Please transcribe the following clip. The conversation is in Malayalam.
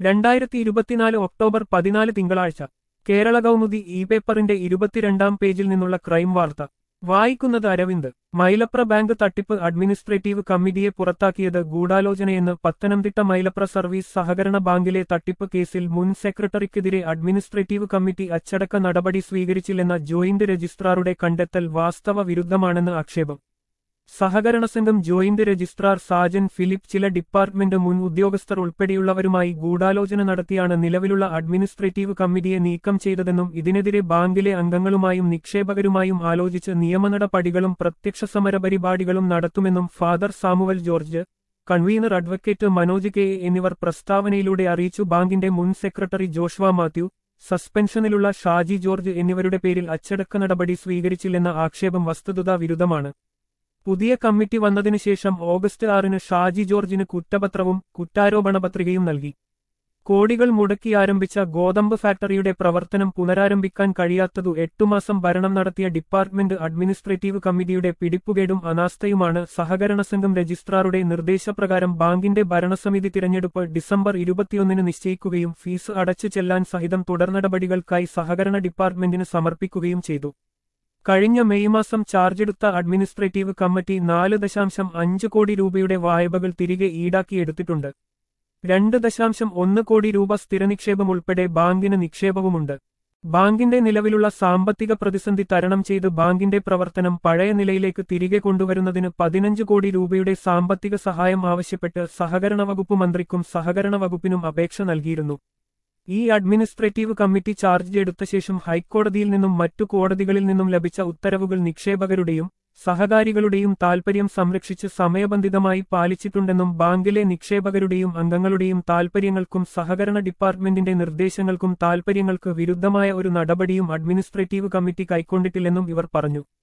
രണ്ടായിരത്തി ഇരുപത്തിനാല് ഒക്ടോബർ പതിനാല് തിങ്കളാഴ്ച കേരള കൗമുദി ഇ പേപ്പറിന്റെ ഇരുപത്തിരണ്ടാം പേജിൽ നിന്നുള്ള ക്രൈം വാർത്ത വായിക്കുന്നത് അരവിന്ദ് മൈലപ്ര ബാങ്ക് തട്ടിപ്പ് അഡ്മിനിസ്ട്രേറ്റീവ് കമ്മിറ്റിയെ പുറത്താക്കിയത് ഗൂഢാലോചനയെന്ന് പത്തനംതിട്ട മൈലപ്ര സർവീസ് സഹകരണ ബാങ്കിലെ തട്ടിപ്പ് കേസിൽ മുൻ സെക്രട്ടറിക്കെതിരെ അഡ്മിനിസ്ട്രേറ്റീവ് കമ്മിറ്റി അച്ചടക്ക നടപടി സ്വീകരിച്ചില്ലെന്ന ജോയിന്റ് രജിസ്ട്രാറുടെ കണ്ടെത്തൽ വാസ്തവ വിരുദ്ധമാണെന്ന് ആക്ഷേപം സഹകരണ സംഘം ജോയിന്റ് രജിസ്ട്രാർ സാജൻ ഫിലിപ്പ് ചില ഡിപ്പാർട്ട്മെന്റ് മുൻ ഉദ്യോഗസ്ഥർ ഉൾപ്പെടെയുള്ളവരുമായി ഗൂഢാലോചന നടത്തിയാണ് നിലവിലുള്ള അഡ്മിനിസ്ട്രേറ്റീവ് കമ്മിറ്റിയെ നീക്കം ചെയ്തതെന്നും ഇതിനെതിരെ ബാങ്കിലെ അംഗങ്ങളുമായും നിക്ഷേപകരുമായും ആലോചിച്ച് നിയമനടപടികളും പ്രത്യക്ഷ സമര പരിപാടികളും നടത്തുമെന്നും father Samuel George convener advocate Manoj K A എന്നിവർ പ്രസ്താവനയിലൂടെ അറിയിച്ചു ബാങ്കിന്റെ മുൻ സെക്രട്ടറി ജോഷ്വ മാത്യു സസ്പെൻഷനിലുള്ള ഷാജി ജോർജ് എന്നിവരുടെ പേരിൽ അച്ചടക്ക നടപടി സ്വീകരിച്ചില്ലെന്ന ആക്ഷേപം വസ്തുതാ വിരുദ്ധമാണ് പുതിയ കമ്മിറ്റി വന്നതിനുശേഷം ഓഗസ്റ്റ് ആറിന് ഷാജി ജോർജിന് കുറ്റപത്രവും കുറ്റാരോപണ പത്രികയും നൽകി കോടികൾ മുടക്കി ആരംഭിച്ച ഗോതമ്പ് ഫാക്ടറിയുടെ പ്രവർത്തനം പുനരാരംഭിക്കാൻ കഴിയാത്തതു എട്ടുമാസം ഭരണം നടത്തിയ ഡിപ്പാർട്ട്മെന്റ് അഡ്മിനിസ്ട്രേറ്റീവ് കമ്മിറ്റിയുടെ പിടിപ്പുകേടും അനാസ്ഥയുമാണ് സഹകരണ സംഘം രജിസ്ട്രാറുടെ നിർദ്ദേശപ്രകാരം ബാങ്കിന്റെ ഭരണസമിതി തിരഞ്ഞെടുപ്പ് ഡിസംബർ ഇരുപത്തിയൊന്നിന് നിശ്ചയിക്കുകയും ഫീസ് അടച്ചു ചെല്ലാൻ സഹിതം തുടർനടപടികൾക്കായി സഹകരണ ഡിപ്പാർട്ട്മെന്റിന് സമർപ്പിക്കുകയും ചെയ്തു കഴിഞ്ഞ മെയ് മാസം ചാർജെടുത്ത അഡ്മിനിസ്ട്രേറ്റീവ് കമ്മിറ്റി നാല് ദശാംശം അഞ്ച് കോടി രൂപയുടെ വായ്പകൾ തിരികെ ഈടാക്കിയെടുത്തിട്ടുണ്ട് രണ്ട് ദശാംശം ഒന്ന് കോടി രൂപ സ്ഥിരനിക്ഷേപം ഉൾപ്പെടെ ബാങ്കിന് നിക്ഷേപവുമുണ്ട് ബാങ്കിന്റെ നിലവിലുള്ള സാമ്പത്തിക പ്രതിസന്ധി തരണം ചെയ്ത് ബാങ്കിന്റെ പ്രവർത്തനം പഴയ നിലയിലേക്ക് തിരികെ കൊണ്ടുവരുന്നതിന് പതിനഞ്ച് കോടി രൂപയുടെ സാമ്പത്തിക സഹായം ആവശ്യപ്പെട്ട് സഹകരണ വകുപ്പ് മന്ത്രിക്കും സഹകരണ വകുപ്പിനും അപേക്ഷ നൽകിയിരുന്നു ഈ അഡ്മിനിസ്ട്രേറ്റീവ് കമ്മിറ്റി ചാർജ് എടുത്ത ശേഷം ഹൈക്കോടതിയിൽ നിന്നും മറ്റു കോടതികളിൽ നിന്നും ലഭിച്ച ഉത്തരവുകൾ നിക്ഷേപകരുടെയും സഹകാരികളുടെയും താൽപര്യം സംരക്ഷിച്ച് സമയബന്ധിതമായി പാലിച്ചിട്ടുണ്ടെന്നും ബാങ്കിലെ നിക്ഷേപകരുടെയും അംഗങ്ങളുടെയും താൽപര്യങ്ങൾക്കും സഹകരണ ഡിപ്പാർട്ട്മെന്റിന്റെ നിർദ്ദേശങ്ങൾക്കും താൽപര്യങ്ങൾക്ക് വിരുദ്ധമായ ഒരു നടപടിയും അഡ്മിനിസ്ട്രേറ്റീവ് കമ്മിറ്റി കൈക്കൊണ്ടിട്ടില്ലെന്നും ഇവർ പറഞ്ഞു